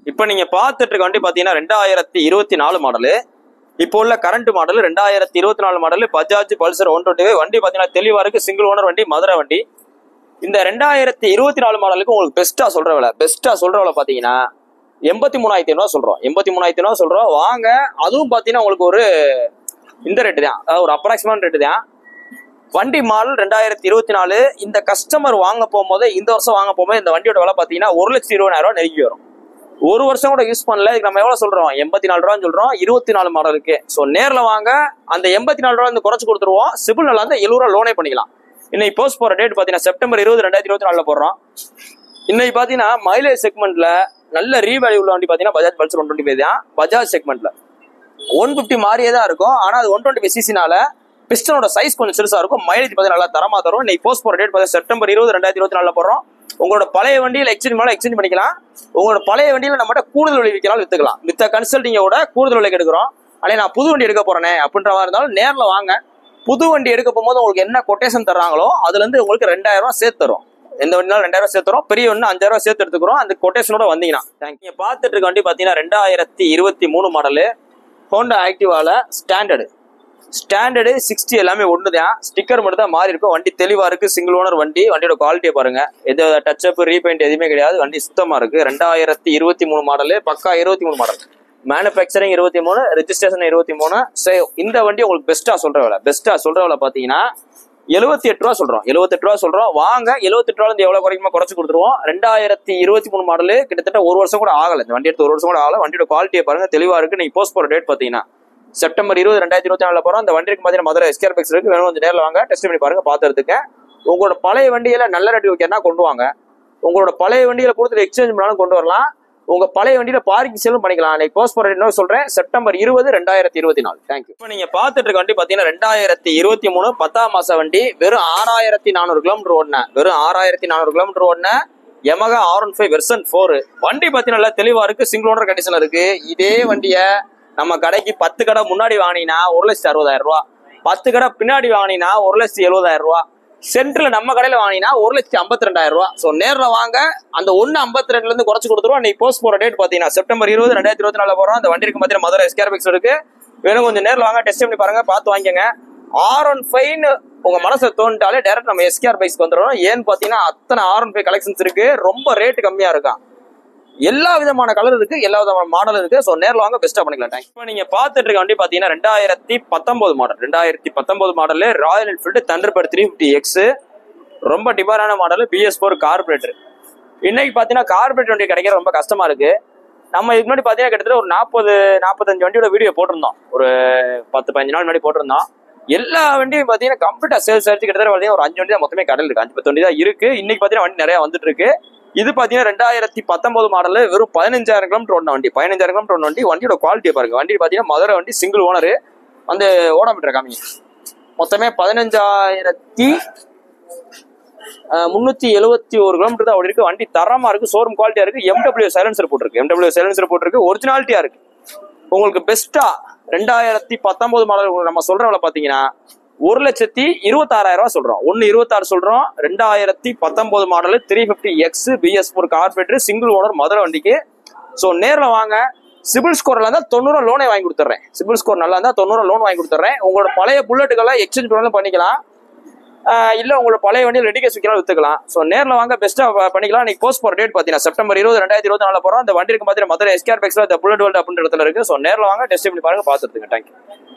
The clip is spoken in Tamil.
இப்போ நீங்க பார்த்துட்டு இருக்க வண்டி பாத்தீங்கன்னா ரெண்டாயிரத்தி இருபத்தி நாலு மாடலு இப்போ உள்ள கரண்ட் மாடல் ரெண்டாயிரத்தி இருபத்தி நாலு model Bajaj Pulsar one twenty வண்டி பாத்தீங்கன்னா தெளிவா இருக்கு சிங்கிள் ஓனர் வண்டி மதுரை வண்டி இந்த ரெண்டாயிரத்தி இருபத்தி நாலு மாடலுக்கு உங்களுக்கு பெஸ்ட்டா சொல்ற விலை பெஸ்ட்டா சொல்ற விலை பாத்தீங்கன்னா எண்பத்தி மூணாயிரத்தி ரூபா சொல்றோம் எண்பத்தி மூணாயிரத்தி ரூபா சொல்றோம் வாங்க அதுவும் பாத்தீங்கன்னா உங்களுக்கு ஒரு இந்த ரேட்டு தான் அதாவது ஒரு அப்ராக்சிமேட் ரேட்டு தான் வண்டி மாடல் ரெண்டாயிரத்தி இருபத்தி நாலு இந்த கஸ்டமர் வாங்க போகும்போது இந்த வருஷம் வாங்க போகும்போது இந்த வண்டியோட விலை பாத்தீங்கன்னா ஒரு லட்சத்தி இருபதாயிரம் ரூபாய் நெருங்கி வரும் ஒரு வருஷம் கூட யூஸ் பண்ணல இதுக்கு நம்ம எவ்வளவு சொல்றோம் எண்பத்தி நாலு ரூபான்னு சொல்றோம் இருபத்தி நாலு மாடலுக்கு ஸோ நேர்ல வாங்க அந்த எண்பத்தி நாலு ரூபா வந்து குறைச்சு கொடுத்துருவோம் சிபில் நல்லா இருந்தா எழுபது ரூபா லோனே பண்ணிக்கலாம் இன்னைக்கு போஸ்ட் போற டேட் பாத்தீங்கன்னா செப்டம்பர் இருபது ரெண்டாயிரத்தி இருபத்தி நாலுல போடுறோம் இன்னைக்கு பாத்தீங்கன்னா மைலேஜ் செக்மெண்ட்ல நல்ல ரீவேல்யூ உள்ள வண்டி பாத்தீங்கன்னா பஜாஜ் பல்சர் ஒன் டுவெண்ட்டி தான் பஜாஜ் செக்மெண்ட்ல ஒன் பிப்டி மாதிரியே தான் இருக்கும் ஆனா அது ஒன் டுவெண்ட்டி சிசினால பிஸ்டனோட சைஸ் கொஞ்சம் சிறுசா இருக்கும் மைலேஜ் பார்த்தீங்கன்னா நல்லா தரமா தரும் இன்னைக்கு போஸ்ட் போற டேட் பார்த்தீங்கன்னா செப்டம்பர் இருபது ரெண்டாயிரத்தி இருபத்தி நாலுல போடுறோம் உங்களோட பழைய வண்டியில எக்ஸ்சேஞ்ச் மேல எக்ஸ்சேஞ்ச் பண்ணிக்கலாம் உங்களோட பழைய வண்டியில நம்மகிட்ட கூடுதல் விலை விற்கலாம் வித்துக்கலாம் மித்த கன்சல்டிங்கோட கூடுதல் விலைக்கு எடுக்கிறோம் ஆனால் நான் புது வண்டி எடுக்க போறேனே அப்படின்ற மாதிரி இருந்தாலும் நேர்ல வாங்க புது வண்டி எடுக்க போகும்போது உங்களுக்கு என்ன கொட்டேஷன் தர்றாங்களோ அதுல இருந்து உங்களுக்கு ரெண்டாயிரம் ரூபாய் சேர்த்து தரும் எந்த வண்டினாலும் ரெண்டாயிரம் ரூபாய் சேர்த்து தரும் பெரிய ஒன்று அஞ்சாயிரம் ரூபாய் சேர்த்து எடுத்துக்கிறோம் அந்த கொட்டேஷனோட வந்தீங்கன்னா தேங்க்யூ நீங்க பார்த்துட்டு இருக்க வண்டி பார்த்தீங்கன்னா ரெண்டாயிரத்தி இருபத்தி மூணு மாடலு ஹோண்டா ஆக்டிவால ஸ்டாண்டர்டு ஸ்டாண்டர்டு சிக்ஸ்டி எல்லாமே ஒன்று தான் ஸ்டிக்கர் மட்டும் தான் மாறி இருக்கும் வண்டி தெளிவா இருக்கு சிங்கிள் ஓனர் வண்டி வண்டியோட குவாலிட்டியை பாருங்க எந்த டச்சப் ரீபெயிண்ட் எதுவுமே கிடையாது வண்டி சுத்தமா இருக்கு ரெண்டாயிரத்தி இருபத்தி மூணு மாடலு பக்கா இருபத்தி மூணு மாடல் மேனுஃபேக்சரிங் இருபத்தி மூணு ரெஜிஸ்ட்ரேஷன் இருபத்தி மூணு ஸோ இந்த வண்டி உங்களுக்கு பெஸ்ட்டா சொல்ற விலை பெஸ்ட்டா சொல்ற விலை பார்த்தீங்கன்னா எழுபத்தி எட்டு ரூபா சொல்றோம் எழுபத்தெட்டு ரூபா சொல்றோம் வாங்க எழுபத்தெட்டு ரூபா இருந்து எவ்வளவு குறைக்குமா குறைச்சு கொடுத்துருவோம் ரெண்டாயிரத்தி இருபத்தி மூணு மாடலு கிட்டத்தட்ட ஒரு வருஷம் கூட ஆகல இந்த வண்டி எடுத்து ஒரு வருஷம் கூட ஆகல வண்டியோட குவாலிட்டியை பாருங்க தெளிவா இருக்கு நீங்க போஸ்ட் போற டேட் பாத்தீங்கன்னா செப்டம்பர் இருபது ரெண்டாயிரத்தி இருபத்தி நாலுல போறோம் அந்த வண்டிக்கு பார்த்தீங்கன்னா மதுரை எஸ்கேர் பெக்ஸ் இருக்கு வேணும் கொஞ்சம் நேரில் வாங்க டெஸ்ட் பண்ணி பாருங்க பார்த்துறதுக்கு உங்களோட பழைய வண்டியில நல்ல ரேட் வைக்கிறனா கொண்டு வாங்க உங்களோட பழைய வண்டியில கொடுத்துட்டு எக்ஸ்சேஞ்ச் பண்ணாலும் கொண்டு வரலாம் உங்க பழைய வண்டியில பார்க்கிங் செல்லும் பண்ணிக்கலாம் அன்னைக்கு போஸ்ட் போற இன்னும் சொல்றேன் செப்டம்பர் இருபது ரெண்டாயிரத்தி இருபத்தி நாலு தேங்க்யூ இப்போ நீங்க பார்த்துட்டு இருக்க வண்டி பாத்தீங்கன்னா ரெண்டாயிரத்தி இருபத்தி மூணு பத்தாம் மாச வண்டி வெறும் ஆறாயிரத்தி நானூறு கிலோமீட்டர் ஓடின வெறும் ஆறாயிரத்தி நானூறு கிலோமீட்டர் ஓடின Yamaha R one five version four வண்டி பாத்தீங்கன்னா நல்லா தெளிவா இருக்கு சிங்கிள் ஓனர் கண்டிஷன்ல இருக்கு இதே வண்டியை நம்ம கடைக்கு பத்து கடை முன்னாடி வாங்கினீங்கன்னா ஒரு லட்சத்தி அறுபதாயிரம் ரூபா பத்து கடை பின்னாடி வாங்கினீங்கன்னா ஒரு லட்சத்தி எழுபதாயிரம் ரூபா சென்ட்ரல் நம்ம கடையில வாங்கினீங்கன்னா ஒரு லட்சத்தி ஐம்பத்தி ரெண்டாயிரம் ரூபா ஸோ நேரில் வாங்க அந்த ஒன்று ஐம்பத்தி ரெண்டுல இருந்து குறைச்சு கொடுத்துருவோம் இன்னைக்கு போஸ்ட் போற டேட் பார்த்தீங்கன்னா செப்டம்பர் இருபது ரெண்டாயிரத்தி இருபத்தி நாலு போறோம் அந்த வண்டிக்கு பார்த்தீங்கன்னா மதுரை எஸ்கேர் பிக்ஸ் இருக்கு வேணும் கொஞ்சம் நேரில் வாங்க டெஸ்ட் பண்ணி பாருங்க பார்த்து வாங்கிக்கங்க ஆர் ஒன் ஃபைவ்னு உங்க மனசை தோண்டிட்டாலே டேரக்ட் நம்ம எஸ்கேஆர் பைக்ஸ்க்கு வந்துடும் ஏன்னு பார்த்தீங்கன்னா அத்தனை ஆர் ஒன் ஃபைவ் கலெக்ஷன்ஸ் இருக்கு ரொம்ப ரேட் கம்மியா இருக்கா எல்லா விதமான கலர் இருக்கு எல்லா விதமான மாடல் இருக்கு ஸோ நேரில் வாங்க பெஸ்ட்டாக பண்ணிக்கலாம் தேங்க்ஸ் இப்போ நீங்க பார்த்துட்டு இருக்க வண்டி பார்த்தீங்கன்னா ரெண்டாயிரத்தி பத்தொன்பது மாடல் ரெண்டாயிரத்தி பத்தொன்பது model Royal Enfield Thunderbird three fifty X ரொம்ப டிமாண்டான மாடல் பிஎஸ் ஃபோர் கார்பரேட்டர் இன்னைக்கு பார்த்தீங்கன்னா கார்பரேட் வண்டி கிடைக்கிற ரொம்ப கஷ்டமா இருக்கு நம்ம இதுக்கு முன்னாடி பார்த்தீங்கன்னா கிட்டத்தட்ட ஒரு நாற்பது நாற்பத்தஞ்சு வண்டியோட வீடியோ போட்டிருந்தோம் ஒரு பத்து பதினஞ்சு நாள் முன்னாடி போட்டிருந்தோம் எல்லா வண்டியும் பார்த்தீங்கன்னா கம்ப்ளீட்டா சேல்ஸ் ஆயிடுச்சு கிட்டத்தட்ட பார்த்தீங்கன்னா ஒரு அஞ்சு வண்டி தான் மொத்தமே கடல் இருக்கு அஞ்சு பத்து வண்டி தான் இருக்கு இன்னைக்கு பார்த்தீங்கன்னா வண்டி நிறைய வந்துட்டு இருக்கு இது பார்த்தீங்கன்னா ரெண்டாயிரத்தி பத்தொன்பது மாடல் வெறும் பதினஞ்சாயிரம் கிலோமீட்டர் ஓடின வண்டி பதினஞ்சாயிரம் கிலோமீட்டர் ஓடின வண்டி வண்டியோட குவாலிட்டியை பாருங்க வண்டி பார்த்தீங்கன்னா மதுரை வண்டி சிங்கிள் ஓனர் வந்து ஓடாமீட்டர் காமிங்க மொத்தமே பதினஞ்சாயிரத்தி முந்நூற்றி எழுபத்தி ஒரு கிலோமீட்டர் தான் ஓடி இருக்கு வண்டி தரமா இருக்கு ஷோரூம் குவாலிட்டியா இருக்கு எம்டபிள்யூ சைலன்சர் போட்டிருக்கு எம்டபிள்யூ சைலன்சர் போட்டிருக்கு ஒரிஜினாலிட்டியா இருக்கு உங்களுக்கு பெஸ்டா ரெண்டாயிரத்தி பத்தொன்பது மாடல் நம்ம சொல்றவள பாத்தீங்கன்னா ஒரு லட்சத்தி இருபத்தாறாயிரம் ரூபாய் சொல்றோம் ஒன்னு இருபத்தாறு சொல்றோம் ரெண்டாயிரத்தி பத்தொன்பது model three fifty X BS four carburettor single owner Madurai வண்டிக்கு ஸோ நேரில் வாங்க சிபில் ஸ்கோர்ல இருந்தா தொண்ணூறு லோனே வாங்கி கொடுத்துட்றேன் சிபில் ஸ்கோர் நல்லா இருந்தா தொண்ணூறு லோன் வாங்கி கொடுத்துட்றேன் உங்களோட பழைய புல்லட்டுக்கெல்லாம் எக்ஸ்சேஞ்ச் பண்ணாலும் பண்ணிக்கலாம் ஆஹ் இல்ல உங்களோட பழைய வண்டியில் ரெடி கேஸ் விற்கலாம் வித்துக்கலாம் ஸோ நேரில் வாங்க பெஸ்ட்டா பண்ணிக்கலாம் இன்னைக்கு போஸ்ட் போற டேட் பார்த்தீங்கன்னா செப்டம்பர் இருபது ரெண்டாயிரத்தி இருபத்தி நாலு போறோம் அந்த வண்டிக்கு பார்த்தீங்கன்னா மதுரை எஸ்கேர் பெக்ஸ்ல த புல்லட் வேர்ல்டு அப்படின்ற இடத்துல இருக்கு ஸோ நேரில் வாங்க டெஸ்ட் பண்ணி பாருங்க பார்த்துருங்க தேங்க்யூ